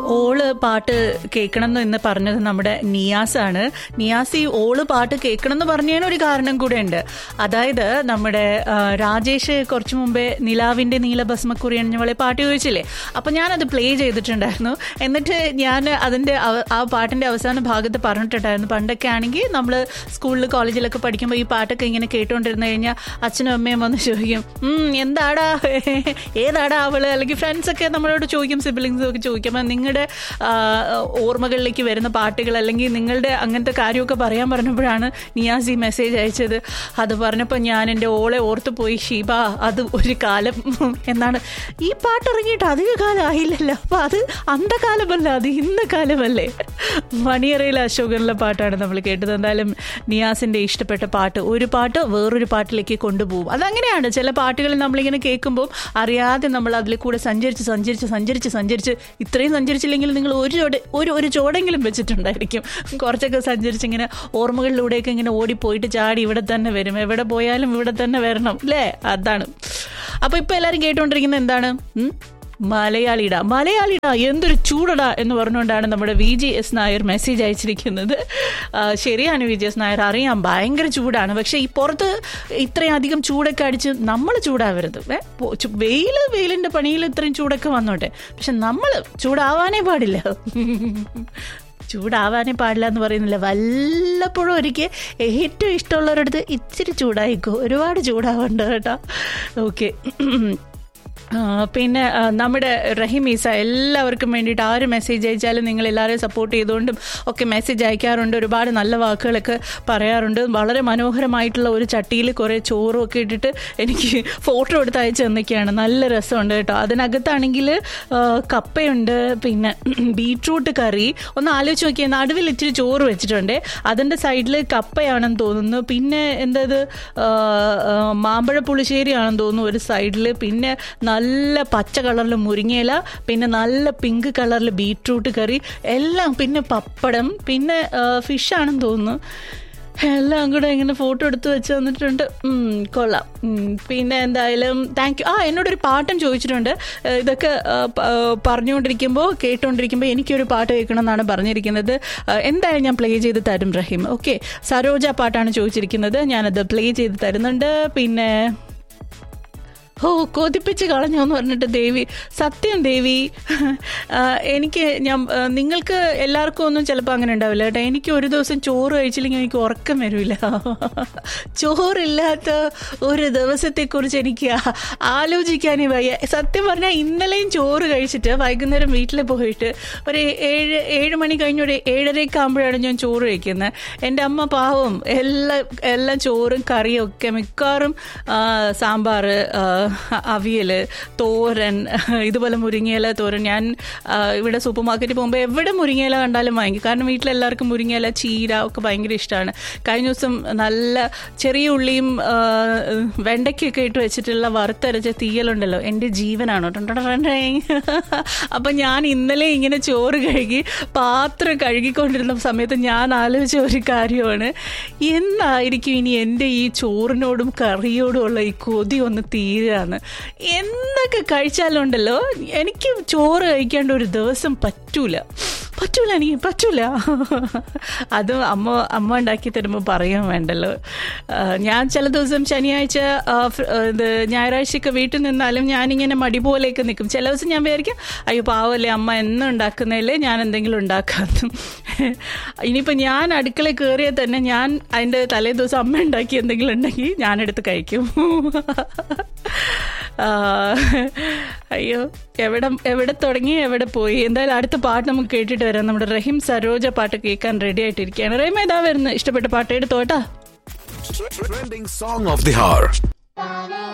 ഓള് പാട്ട് കേൾക്കണം എന്ന് പറഞ്ഞത് നമ്മുടെ നിയാസ് ആണ് നിയാസ് ഈ ഓള് പാട്ട് കേൾക്കണം എന്ന് പറഞ്ഞതിന് ഒരു കാരണം കൂടെ ഉണ്ട് അതായത് നമ്മുടെ ആ, രാജേഷ് കുറച്ചു മുമ്പേ നിലാവിന്റെ നീലഭസ്മക്കുറി അണിഞ്ഞവളെ പാട്ട് ചോദിച്ചില്ലേ അപ്പൊ ഞാനത് പ്ലേ ചെയ്തിട്ടുണ്ടായിരുന്നു എന്നിട്ട് ഞാൻ അതിന്റെ അവ- ആ പാട്ടിന്റെ അവസാന ഭാഗത്ത് പറഞ്ഞിട്ടുണ്ടായിരുന്നു പണ്ടൊക്കെ ആണെങ്കിൽ നമ്മൾ സ്കൂളിൽ കോളേജിലൊക്കെ പഠിക്കുമ്പോൾ ഈ പാട്ടൊക്കെ ഇങ്ങനെ കേട്ടുകൊണ്ടിരുന്നു കഴിഞ്ഞാൽ അച്ഛനും അമ്മയും വന്ന് ചോദിക്കും "ഉം, എന്താടാ ഏതാടാ അവള് അല്ലെങ്കിൽ ഫ്രണ്ട്സ് ഒക്കെ നമ്മളോട് ചോദിക്കും സിബിലിങ്സും ഒക്കെ ചോദിക്കുമ്പോൾ നിങ്ങളുടെ ഓർമ്മകളിലേക്ക് വരുന്ന പാട്ടുകൾ അല്ലെങ്കിൽ നിങ്ങളുടെ അങ്ങനത്തെ കാര്യമൊക്കെ പറയാൻ പറഞ്ഞപ്പോഴാണ് നിയാസ് ഈ മെസ്സേജ് അയച്ചത് അത് പറഞ്ഞപ്പോൾ ഞാൻ എൻ്റെ ഓളെ ഓർത്തു പോയി ഷീബ അത് ഒരു കാലം എന്നാണ് ഈ പാട്ട് ഇറങ്ങിയിട്ട് അധിക കാലം ആയില്ലല്ലോ അപ്പോൾ അത് അന്ധകാലമല്ല അത് ഇന്ന കാലമല്ലേ മണിയറയിലെ അശോകനിലെ പാട്ടാണ് നമ്മൾ കേട്ടത് എന്തായാലും നിയാസിൻ്റെ ഇഷ്ടപ്പെട്ട പാട്ട് ഒരു പാട്ട് വേറൊരു പാട്ടിലേക്ക് കൊണ്ടുപോകും അതങ്ങനെയാണ് ചില പാട്ടുകൾ നമ്മളിങ്ങനെ കേൾക്കുമ്പോൾ അറിയാതെ നമ്മൾ അതിൽ കൂടെ സഞ്ചരിച്ച് സഞ്ചരിച്ച് സഞ്ചരിച്ച് സഞ്ചരിച്ച് ഇത്രയും സഞ്ചരിച്ചില്ലെങ്കിൽ നിങ്ങൾ ഒരു ചോട് ഒരു ഒരു ചോടെങ്കിലും വെച്ചിട്ടുണ്ടായിരിക്കും കുറച്ചൊക്കെ സഞ്ചരിച്ച് ഇങ്ങനെ ഓർമ്മകളിലൂടെയൊക്കെ ഇങ്ങനെ ഓടിപ്പോയിട്ട് ചാടി ഇവിടെ തന്നെ വരും എവിടെ പോയാലും ഇവിടെ തന്നെ വരണം അല്ലേ അതാണ് അപ്പോൾ ഇപ്പോൾ എല്ലാവരും കേട്ടുകൊണ്ടിരിക്കുന്നത് എന്താണ് ഉം? മലയാളിട മലയാളിട എന്തൊരു ചൂടടാ എന്ന് പറഞ്ഞുകൊണ്ടാണ് നമ്മുടെ V G S Nair message അയച്ചിരിക്കുന്നത് ആ, ശരിയാണ് വി ജി എസ് നായർ അറിയാം ഭയങ്കര ചൂടാണ് പക്ഷേ ഈ പുറത്ത് ഇത്രയും അധികം ചൂടൊക്കെ അടിച്ച് നമ്മൾ ചൂടാവരുത് ഏ, പോ- ചു- വെയില് വെയിലിന്റെ പണിയിൽ ഇത്രയും ചൂടൊക്കെ വന്നോട്ടെ പക്ഷെ നമ്മൾ ചൂടാവാനേ പാടില്ല ചൂടാവാനേ പാടില്ല എന്ന് പറയുന്നില്ല വല്ലപ്പോഴും ഒരിക്കൽ ഏറ്റവും ഇഷ്ടമുള്ളവരടുത്ത് ഇച്ചിരി ചൂടായിക്കോ ഒരുപാട് ചൂടാവണ്ട കേട്ടോ ഓക്കെ ആ, പിന്നെ ആ, നമ്മുടെ റഹിമീസ എല്ലാവർക്കും വേണ്ടിയിട്ട് ആര് മെസ്സേജ് അയച്ചാലും നിങ്ങൾ എല്ലാവരെയും സപ്പോർട്ട് ചെയ്തുകൊണ്ടും ഒക്കെ മെസ്സേജ് അയക്കാറുണ്ട് ഒരുപാട് നല്ല വാക്കുകളൊക്കെ പറയാറുണ്ട് വളരെ മനോഹരമായിട്ടുള്ള ഒരു ചട്ടിയിൽ കുറേ ചോറും ഒക്കെ ഇട്ടിട്ട് എനിക്ക് ഫോട്ടോ എടുത്ത് അയച്ചു തന്നൊക്കെയാണ് നല്ല രസമുണ്ട് കേട്ടോ അതിനകത്താണെങ്കിൽ ആ, കപ്പയുണ്ട് പിന്നെ ബീട്രൂട്ട് കറി ഒന്ന് ആലോചിച്ച് നോക്കിയാൽ നടുവിൽ ഇച്ചിരി ചോറ് വെച്ചിട്ടുണ്ട് അതിൻ്റെ സൈഡിൽ കപ്പയാണെന്ന് തോന്നുന്നു പിന്നെ എന്തത് ആ, ആ, മാമ്പഴ പുളിശ്ശേരിയാണെന്ന് തോന്നുന്നു ഒരു സൈഡിൽ പിന്നെ നല്ല പച്ച കളറിൽ മുരിങ്ങയില പിന്നെ നല്ല പിങ്ക് കളറിൽ ബീട്രൂട്ട് കറി എല്ലാം പിന്നെ പപ്പടം പിന്നെ ഫിഷ് ആണെന്ന് തോന്നുന്നു എല്ലാം കൂടെ ഇങ്ങനെ ഫോട്ടോ എടുത്ത് വെച്ച് തന്നിട്ടുണ്ട് ഉം, കൊള്ളാം ഉം, പിന്നെ എന്തായാലും താങ്ക് യു ആ എന്നോടൊരു പാട്ടും ചോദിച്ചിട്ടുണ്ട് ഏഹ് ഇതൊക്കെ ഏഹ് പ- ഏഹ് പറഞ്ഞുകൊണ്ടിരിക്കുമ്പോൾ കേട്ടുകൊണ്ടിരിക്കുമ്പോൾ എനിക്കൊരു പാട്ട് കേൾക്കണം എന്നാണ് പറഞ്ഞിരിക്കുന്നത് ഏഹ് എന്തായാലും ഞാൻ പ്ലേ ചെയ്ത് തരും റഹീം ഓക്കെ സരോജ പാട്ടാണ് ചോദിച്ചിരിക്കുന്നത് ഞാനത് പ്ലേ ചെയ്ത് തരുന്നുണ്ട് പിന്നെ ഓ കൊതിപ്പിച്ച് കളഞ്ഞു എന്ന് പറഞ്ഞിട്ട് ദേവി സത്യം ദേവി ആ, എനിക്ക് ഞാൻ ആ, നിങ്ങൾക്ക് എല്ലാവർക്കും ഒന്നും ചിലപ്പോൾ അങ്ങനെ ഉണ്ടാവില്ല കേട്ടോ എനിക്ക് ഒരു ദിവസം ചോറ് കഴിച്ചില്ലെങ്കിൽ എനിക്ക് ഉറക്കം വരില്ല ചോറില്ലാത്ത ഒരു ദിവസത്തെക്കുറിച്ച് എനിക്ക് ആ- ആലോചിക്കാനേ വയ്യ സത്യം പറഞ്ഞാൽ ഇന്നലെയും ചോറ് കഴിച്ചിട്ട് വൈകുന്നേരം വീട്ടിൽ പോയിട്ട് ഒരു ഏഴ് ഏഴ് മണി കഴിഞ്ഞ് ഒരു ഏഴരയൊക്കെ ആകുമ്പോഴാണ് ഞാൻ ചോറ് കഴിക്കുന്നത് എൻ്റെ അമ്മ പാവം എല്ലാം എല്ലാം ചോറും കറിയും ഒക്കെ മിക്കവാറും ആ, സാമ്പാർ അവിയൽ തോരൻ ഇതുപോലെ മുരിങ്ങയില തോരൻ ഞാൻ ആ, ഇവിടെ സൂപ്പർ മാർക്കറ്റിൽ പോകുമ്പോൾ എവിടെ മുരിങ്ങയില കണ്ടാലും വാങ്ങിക്കും കാരണം വീട്ടിലെല്ലാവർക്കും മുരിങ്ങയില ചീര ഒക്കെ ഭയങ്കര ഇഷ്ടമാണ് കഴിഞ്ഞ ദിവസം നല്ല ചെറിയ ഉള്ളിയും ആ, വെണ്ടയ്ക്കൊക്കെ ഇട്ട് വെച്ചിട്ടുള്ള വറുത്തരച്ച തീയലുണ്ടല്ലോ എൻ്റെ ജീവനാണ് അപ്പം ഞാൻ ഇന്നലെ ഇങ്ങനെ ചോറ് കഴുകി പാത്രം കഴുകിക്കൊണ്ടിരുന്ന സമയത്ത് ഞാൻ ആലോചിച്ച ഒരു കാര്യമാണ് എന്നായിരിക്കും ഇനി എൻ്റെ ഈ ചോറിനോടും കറിയോടും ഉള്ള ഈ കൊതി ഒന്ന് തീരാന്ന് എന്തൊക്കെ കഴിച്ചാലുണ്ടല്ലോ എനിക്ക് ചോറ് കഴിക്കാണ്ട് ഒരു ദിവസം പറ്റൂല പറ്റൂല എനിക്ക് പറ്റൂല അതും അമ്മ അമ്മ ഉണ്ടാക്കി തരുമ്പോൾ പറയാൻ വേണ്ടല്ലോ ആ, ഞാൻ ചില ദിവസം ശനിയാഴ്ച ആ, ഫ്ര- ആ, ഇത് ഞായറാഴ്ചയൊക്കെ വീട്ടിൽ നിന്നാലും ഞാനിങ്ങനെ മടി പോലെയൊക്കെ നിൽക്കും ചില ദിവസം ഞാൻ വിചാരിക്കും അയ്യോ പാവല്ലേ അമ്മ എന്നും ഉണ്ടാക്കുന്നതിൽ ഞാൻ എന്തെങ്കിലും ഉണ്ടാക്കാത്തും ഇനിയിപ്പോൾ ഞാൻ അടുക്കളയിൽ കയറിയാൽ തന്നെ ഞാൻ അതിൻ്റെ തലേ ദിവസം അമ്മ ഉണ്ടാക്കി എന്തെങ്കിലും ഉണ്ടെങ്കിൽ ഞാനെടുത്ത് കഴിക്കും ആ, അയ്യോ എവിടെ എവിടെ തുടങ്ങി എവിടെ പോയി എന്തായാലും അടുത്ത പാട്ട് നമുക്ക് കേട്ടിട്ട് വരാം നമ്മുടെ റഹീം സരോജ പാട്ട് കേൾക്കാൻ റെഡി ആയിട്ടിരിക്കുകയാണ് റഹീം ഏതാ വരുന്നത് ഇഷ്ടപ്പെട്ട പാട്ട് എടുത്തോട്ടാ Trending song of the hour.